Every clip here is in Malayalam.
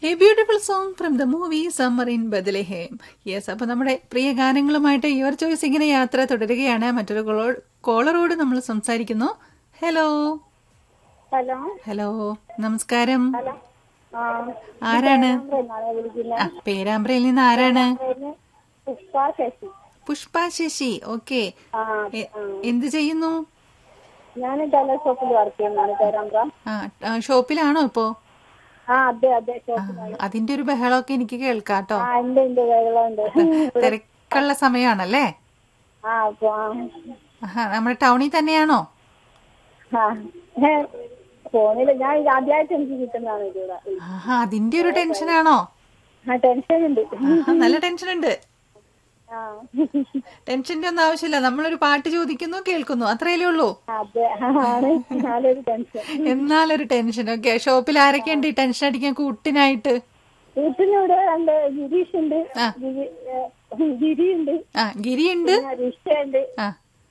A beautiful song from the movie Summer in Bethlehem yes അപ്പൊ നമ്മുടെ പ്രിയ ഗാനങ്ങളുമായിട്ട് യുവർ ചോയ്സ് ഇങ്ങനെ യാത്ര തുടരുകയാണ് മറ്റൊരു കോളോ- കോളറോട് നമ്മൾ സംസാരിക്കുന്നു ഹലോ ഹലോ ഹലോ നമസ്കാരം ഹലോ ആ ആരാണ് എന്നാണ് വിളിക്കുന്നത് ആ പേരാമ്പ്രയിൽ നിന്ന് ആരാണ് പേര് പുഷ്പ ശശി പുഷ്പ ശശി ഓക്കെ ആ എന്ത് ചെയ്യുന്നു ഞാൻ ടെലർ ഷോപ്പിൽ വർക്ക് ചെയ്യുന്നതാണ് പേരാമ്പ്ര ആ ആ, ഷോപ്പിലാണോ ഇപ്പോ ആ അതെ അതെ ആ, ഷോപ്പിൽ അതിന്റെ ഒരു ബഹളമൊക്കെ എനിക്ക് കേൾക്കാട്ടോ ആ ഉണ്ട് ഉണ്ട് വെള്ളമുണ്ട് തിരക്കുള്ള സമയമാണല്ലേ ആ അപ്പൊ ആ ആഹാ, നമ്മുടെ ടൗണിൽ തന്നെയാണോ ആ ഏ, ഫോണില് ഞാൻ ഇത് ആദ്യമായിട്ട് എനിക്ക് കിട്ടുന്നതാണ് ഇതിവിടെ ആഹാ അതിന്റെ ഒരു ടെൻഷനാണോ ആ ടെൻഷൻ ഉണ്ട് ആഹാ, നല്ല ടെൻഷൻ ഉണ്ട് ആ ടെൻഷന്റെ ഒന്നും ആവശ്യമില്ല നമ്മളൊരു പാട്ട് ചോദിക്കുന്നു കേൾക്കുന്നു അത്രയല്ലേ ഉള്ളൂ അതെ ആണ് നല്ലൊരു ടെൻഷൻ എന്നാലൊരു ടെൻഷൻ ഓക്കെ ഷോപ്പിൽ ആരൊക്കെ ഉണ്ട് ഈ ടെൻഷൻ അടിക്കാൻ കൂട്ടിനായിട്ട് വീട്ടിലിവിടെ രണ്ട് ഗിരീഷ് ഉണ്ട് ആ. ഗിരി ഏ, ഗിരി ഉണ്ട് ആ ഗിരിയുണ്ട് പിന്നെ റിഷ ഉണ്ട് ആ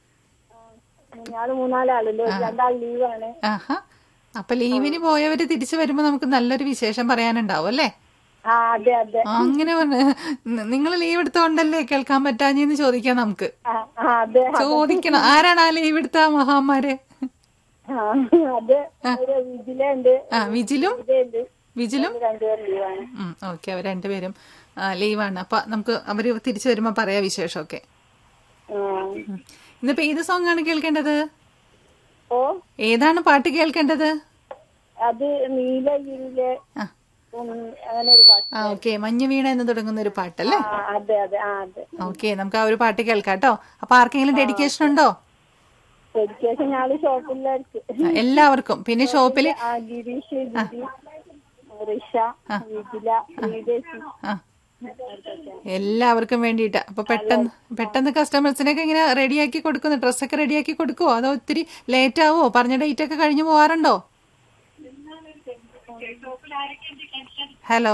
ഞാള് മൂന്നാലാളുണ്ട് രണ്ടാൾ ലീവാണ് ആഹാ അപ്പൊ ലീവിന് പോയവര് തിരിച്ചു വരുമ്പോ നമുക്ക് നല്ലൊരു വിശേഷം പറയാനുണ്ടാവും അല്ലേ ആ അതെ അതെ ആ, അങ്ങനെ നിങ്ങൾ ലീവ് എടുത്തോണ്ടല്ലേ കേൾക്കാൻ പറ്റാഞ്ഞെന്ന് ചോദിക്കാം നമുക്ക് ആ ആ, അതെ ചോദിക്കണം ആരാണ് ആ ലീവ് എടുത്ത ആ മഹാമാര് ആ അതെ ഒരു വിജിലുണ്ട് ആ വിജിലും വിജയുണ്ട് വിജിലും രണ്ടുപേരും ലീവാണ് ഓക്കെ അവർ രണ്ടുപേരും ആ, ലീവാണ് അപ്പൊ നമുക്ക് അവര് തിരിച്ചു വരുമ്പോ പറയാ വിശേഷമൊക്കെ ആ. ഉം. ഇന്നിപ്പോ ഏത് സോങ് ആണ് കേൾക്കേണ്ടത് ഓ ഏതാണ് പാട്ട് കേൾക്കേണ്ടത് അത് നീലഗിരിയിലെ ആ ഉം, അങ്ങനെ ഒരു പാട്ട് ആ ഓക്കെ മഞ്ഞ് വീണ എന്ന് തുടങ്ങുന്ന ഒരു പാട്ടല്ലേ ആ അതെ അതെ ആ അതെ ഓക്കെ നമുക്ക് ആ ഒരു പാട്ട് കേൾക്കാട്ടോ അപ്പൊ ആർക്കെങ്കിലും ഡെഡിക്കേഷൻ ഉണ്ടോ എഡ്യൂക്കേഷൻ ഞാള് ഷോപ്പിലായിരിക്കും ആ, എല്ലാവർക്കും പിന്നെ ഷോപ്പില് ആ ഗിരീഷ് ഗിരി റിഷ വിജില ശ്രീദേശി ആ എല്ലാവർക്കും വേണ്ടിയിട്ട് അപ്പൊ പെട്ടെന്ന് പെട്ടെന്ന് കസ്റ്റമേഴ്സിനൊക്കെ ഇങ്ങനെ റെഡിയാക്കി കൊടുക്കുന്നു ഡ്രസ്സൊക്കെ റെഡിയാക്കി കൊടുക്കുവോ അതോ ഒത്തിരി ലേറ്റ് ആവോ പറഞ്ഞ ഡേറ്റ് ഒക്കെ കഴിഞ്ഞു പോവാറുണ്ടോ ഹലോ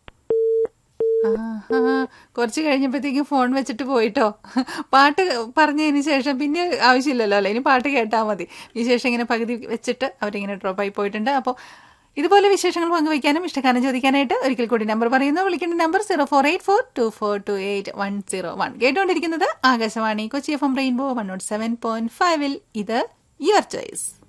ആഹാ കുറച്ച് കഴിഞ്ഞപ്പോഴത്തേക്കും ഫോൺ വെച്ചിട്ട് പോയിട്ടോ പാട്ട് പറഞ്ഞതിന് ശേഷം പിന്നെ ആവശ്യമില്ലല്ലോ അല്ലേ ഇനി പാട്ട് കേട്ടാൽ മതി വിശേഷം ഇങ്ങനെ പകുതി വെച്ചിട്ട് അവരിങ്ങനെ ഡ്രോപ്പ് ആയി പോയിട്ടുണ്ട് അപ്പോൾ ഇതുപോലെ വിശേഷങ്ങൾ പങ്കുവയ്ക്കാനും ഇഷ്ടക്കാരം ചോദിക്കാനായിട്ട് ഒരിക്കൽ കൂടി നമ്പർ പറയുന്നു വിളിക്കേണ്ട number zero four eight four two four two eight one zero one കേട്ടുകൊണ്ടിരിക്കുന്നത് Akashvani Kochi F M rainbow one nought seven point ഫൈവിൽ ഇത് യുവർ ചോയ്സ്